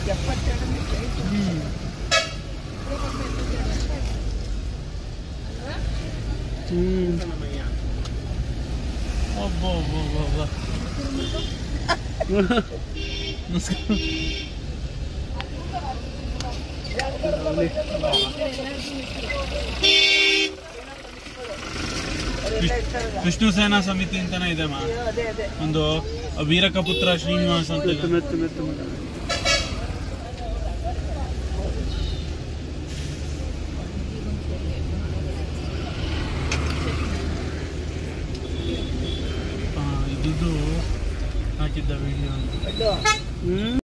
ಹ್ಮ್ ಹ್ಮ್ ಒಬ್ಬ ಒಬ್ಬ ಒಬ್ಬ ಒಬ್ಬ ನಮಸ್ಕಾರ ಅಲ್ಲಿ. ವಿಷ್ಣು ಸೇನಾ ಸಮಿತಿ ಅಂತಾನೆ ಇದೆ ಮಾ ಒಂದು ವೀರಕಪುತ್ರ ಶ್ರೀನಿವಾಸ್ ಅಂತ ಇದೆ. ಮೆತ್ತು ಮೆತ್ತು ಮೆತ್ತು ಆ, ಇದಿದ್ದು ಹಾಕಿದ್ದ ವಿಡಿಯೋ ಹ್ಮ್